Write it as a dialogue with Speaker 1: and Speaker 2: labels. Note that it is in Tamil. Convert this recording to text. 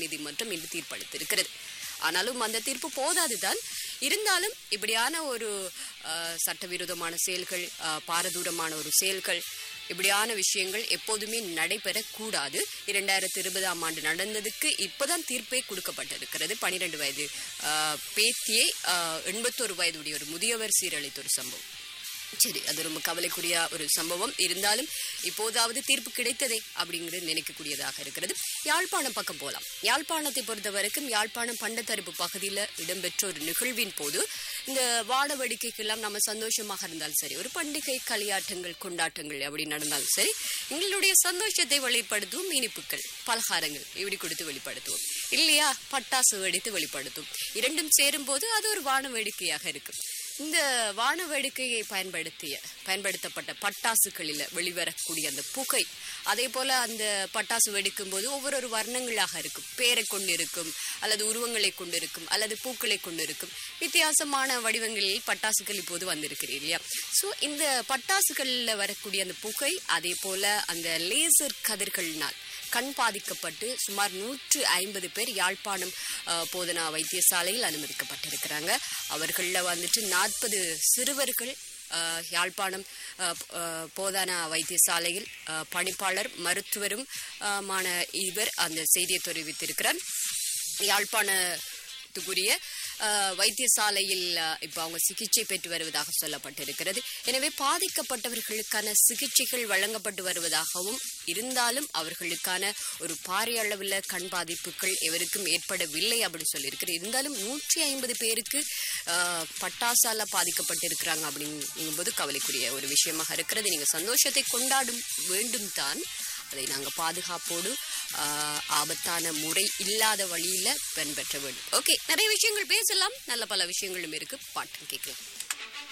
Speaker 1: நீதிமன்றம் இன்று தீர்ப்பளித்திருக்கிறது ஆனாலும் அந்த தீர்ப்பு போதாதுதான் இருந்தாலும் இப்படியான ஒரு அஹ், சட்டவிரோதமான செயல்கள் அஹ், பாரதூரமான ஒரு செயல்கள் இப்படியான விஷயங்கள் எப்போதுமே நடைபெறக்கூடாது இரண்டாயிரத்தி இருபதாம் ஆண்டு நடந்ததுக்கு இப்போதான் தீர்ப்பே கொடுக்கப்பட்டிருக்கிறது பனிரெண்டு வயது அஹ், பேத்தியை அஹ், எண்பத்தோரு வயதுடைய ஒரு முதியவர் சீரழித்த ஒரு சம்பவம் சரி அது ரொம்ப கவலைக்குரிய ஒரு சம்பவம் இருந்தாலும் இப்போதாவது தீர்ப்பு கிடைத்ததே அப்படிங்கிறது நினைக்கக்கூடியதாக இருக்கிறது யாழ்ப்பாணம் பக்கம் போலாம் யாழ்ப்பாணத்தை பொறுத்த வரைக்கும் யாழ்ப்பாணம் பண்டத்தரப்பு பகுதியில் இடம்பெற்ற ஒரு நிகழ்வின் போது இந்த வான வேடிக்கைக்கெல்லாம் நம்ம சந்தோஷமாக இருந்தாலும் சரி ஒரு பண்டிகை களியாட்டங்கள் கொண்டாட்டங்கள் அப்படி நடந்தாலும் சரி எங்களுடைய சந்தோஷத்தை வெளிப்படுத்துவோம் இனிப்புகள் பலகாரங்கள் இப்படி கொடுத்து வெளிப்படுத்துவோம் இல்லையா பட்டாசு வெடித்து வெளிப்படுத்தும் இரண்டும் சேரும்போது அது ஒரு வான வேடிக்கையாக இருக்கும் இந்த வான வேடிக்கையை பயன்படுத்திய பயன்படுத்தப்பட்ட பட்டாசுகளில் வெளிவரக்கூடிய அந்த புகை அதே போல அந்த பட்டாசு வெடிக்கும் போது ஒவ்வொரு ஒரு வர்ணங்களாக இருக்கும் பேரை கொண்டு இருக்கும் அல்லது உருவங்களை கொண்டு இருக்கும் அல்லது பூக்களை கொண்டு இருக்கும் வித்தியாசமான வடிவங்களில் பட்டாசுகள் இப்போது வந்திருக்கிறீ இல்லையா ஸோ இந்த பட்டாசுகளில் வரக்கூடிய அந்த புகை அதே போல அந்த லேசர் கதிர்களினால் கண் பாதிக்கப்பட்டு சுமார் நூற்று ஐம்பது பேர் யாழ்ப்பாணம் அஹ், போதனா வைத்தியசாலையில் அனுமதிக்கப்பட்டிருக்கிறாங்க அவர்களில் வந்துட்டு நாற்பது சிறுவர்கள் அஹ், யாழ்ப்பாணம் அஹ், ப- அஹ், போதனா வைத்தியசாலையில் அஹ், பணிப்பாளர் மருத்துவரும் அஹ், மான இவர் அந்த செய்தியை தெரிவித்திருக்கிறார் யாழ்ப்பாணத்துக்குரிய அஹ், வைத்தியசாலையில் அஹ், இப்போ அவங்க சிகிச்சை பெற்று வருவதாக சொல்லப்பட்டிருக்கிறது எனவே பாதிக்கப்பட்டவர்களுக்கான சிகிச்சைகள் வழங்கப்பட்டு வருவதாகவும் இருந்தாலும் அவர்களுக்கான ஒரு பாரிய அளவில் கண் பாதிப்புகள் எவருக்கும் ஏற்படவில்லை அப்படின்னு சொல்லியிருக்கிறது இருந்தாலும் நூற்றி ஐம்பது பேருக்கு அஹ், பட்டாசால பாதிக்கப்பட்டிருக்கிறாங்க அப்படிங்கும்போது கவலைக்குரிய ஒரு விஷயமாக இருக்கிறது நீங்கள் சந்தோஷத்தை கொண்டாடும் வேண்டும் தான் அதை நாங்கள் பாதுகாப்போடு ஆஹ், ஆபத்தான முறை இல்லாத வழியில் பின்பற்ற வேண்டும் ஓகே நிறைய விஷயங்கள் பேசலாம் நல்ல பல விஷயங்களும் இருக்கு பாட்டம் கேட்கலாம்